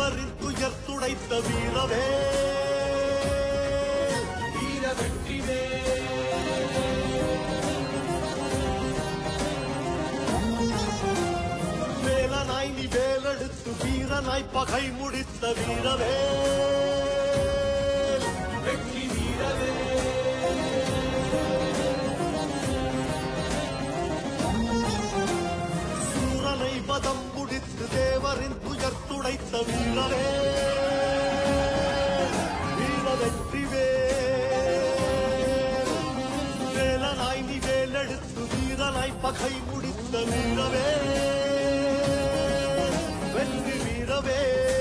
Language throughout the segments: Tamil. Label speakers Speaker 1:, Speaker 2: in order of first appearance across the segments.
Speaker 1: தேவரின் துயர் துடைத்த வீரவே
Speaker 2: வீர வெற்றிவே
Speaker 1: வேலனாய் நீ வேலெடுத்து வீரனாய் பகை முடித்த வீரவே
Speaker 2: வெற்றி வீரவே
Speaker 1: சூரனை பதம் முடித்து தேவரின் துயர் துடைத்த வீரவே வீர வெற்றிவே வேலனாய் நீ வேலெடுத்து வீரனாய் பகை முடித்த வீரவே வெற்றி வீரவே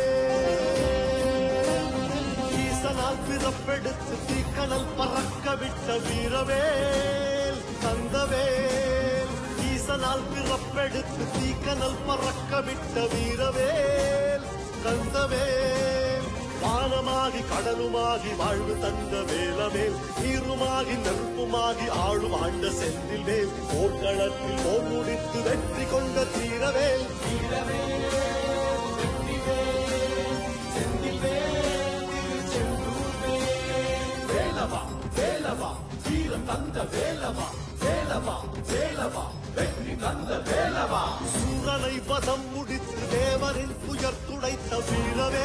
Speaker 1: ஈசனால் பிறப்பெடுத்து தீக்கணல் பறக்க விட்ட வீரவேல் தந்தவேல் ஈசனால் பிறப்பெடுத்து தீக்கணல் பறக்க விட்ட வீரவேல் கந்தவேல் வானமாகி கடலுமாகி வாழ்வு தந்த வேலவேல் நீருமாகி நெருப்புமாகி ஆளும் ஆண்ட செந்தில் வேல் போர்க்களத்தில் போர் முடித்து வெற்றி கொண்ட தீரவேல்
Speaker 2: வீரவே வெற்றிவே செந்தில்வே திருச்செந்தூர்வே வேலவா வேலவா வீரம் தந்த வேலவா வேலவா வேலவா வெற்றி தந்த வேலவா
Speaker 1: சூரனை பதம் முடித்து தேவரின் துயர் துடைத்த வீரவே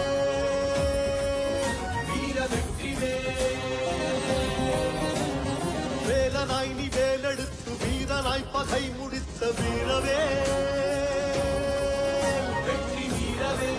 Speaker 2: வீர வெற்றிவே
Speaker 1: வேலனாய் நீ வேலெடுத்து வீரனாய் பகை முடித்த வீரவே
Speaker 2: வெற்றி வீரவே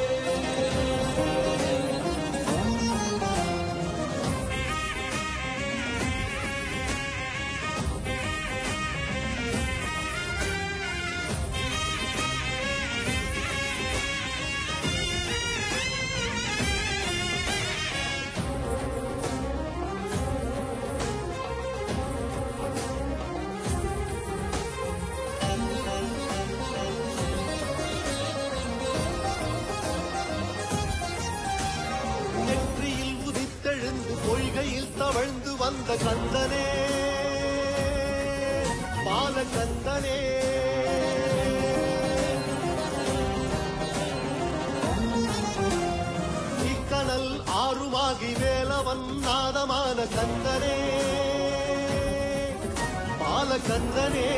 Speaker 1: நெற்றியில் உதித்தெழுந்து பொய்கையில் தவழ்ந்து வந்த கந்தனே பாலகந்தனே இக்கனல் ஆறுமாகி வேலவன் நாதமான கந்தனே பாலகந்தனே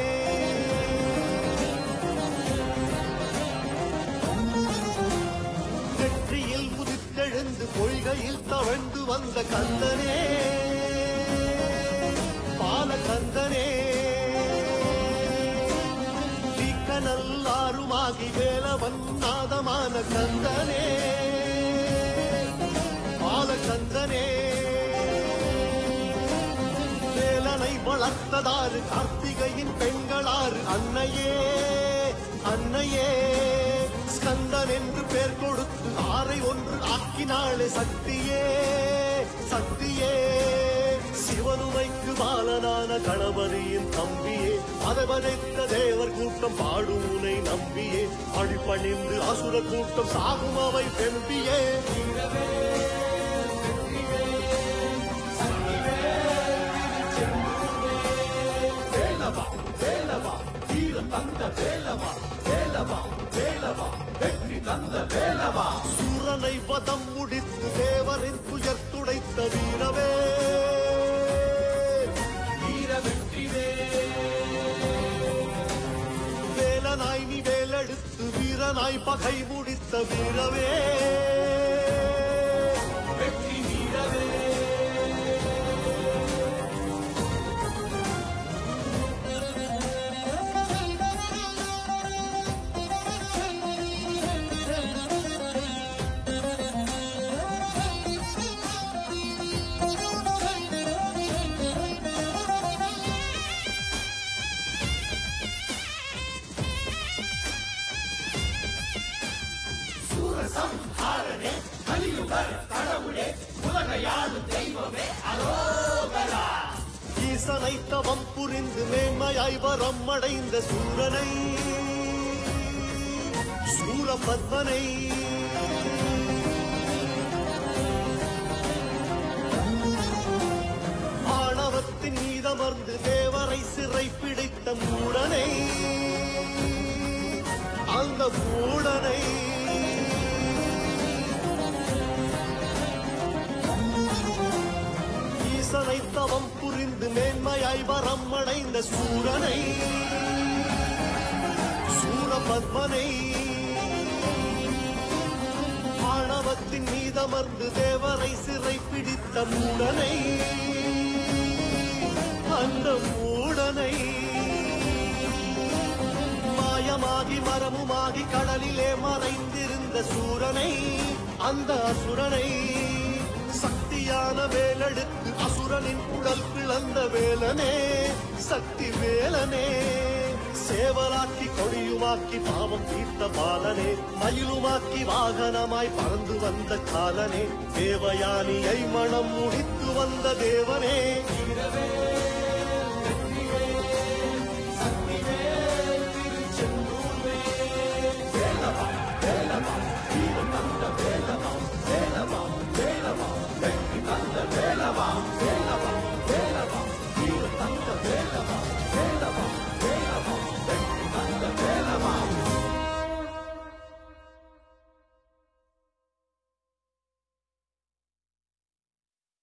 Speaker 1: நெற்றியில் உதித்தெழுந்து பொய்கையில் தவழ்ந்து வந்த கந்தனே பாலகந்தனே தீக்கனல்லாருமாகி வேலவன் நாதமான கந்தனே பாலகந்தனே வேலனை வளர்த்ததாறு கார்த்திகையின் பெண்களாறு அன்னையே அன்னையே ஸ்கந்தன் என்று பேர் கொடுத்து ஆரை ஒன்று ஆக்கினாளே சக்தியே சக்தியே சிவனுமைக்கு பாலனான கணபதியின் தம்பியே மதவதைத்த தேவர் கூட்டம் பாடும் உனை நம்பியே அடிப்பணிந்து அசுர கூட்டம் சாகும் அவை பெம்பியே
Speaker 2: வீரவே வெற்றிவே சக்திவே திருச்செந்தூர்வே வேலவா வேலவா வீரம் தந்த வேலவா வேலவா வேலவா வெற்றி தந்த வேலவா
Speaker 1: சூரனை வதம் முடித்து தேவரின் துயர் துடைத்த வீரவே
Speaker 2: வீர வெற்றிவே
Speaker 1: வேலனாய் நீ வேலெடுத்து வீரனாய் பகை முடித்த வீரவே
Speaker 2: வெற்றி வீரவே சூரசம்ஹாரனே கலியுக கடவுளே உலகையாளும் தெய்வமே அலோகரா
Speaker 1: ஈசனை தவம் புரிந்து மேன்மையாய் வரம் அடைந்த சூரனை சூரபத்மனை ஆணவத்தின் மீதமர்ந்து தேவரை சிறை பிடித்த மூடனை அந்த மூடனை மேன்மையாய் வரம் அடைந்த சூரனை சூரபத்மனை ஆணவத்தின் மீதமர்ந்து தேவரை சிறை பிடித்த மூடனை அந்த மூடனை மாயமாகி மரமுமாகி கடலிலே மறைந்திருந்த சூரனை அந்த அசுரனை சக்தியான வேலெடுத்து அசுரனின் குடல் பிளந்த வேலனே சக்தி வேலனே சேவலாக்கி கொடியுமாக்கி பாவம் தீர்த்த பாலனே மயிலுமாக்கி வாகனமாய் பறந்து வந்த காலனே தேவயானியை மனம் முடித்து வந்த தேவனே
Speaker 2: வீரவே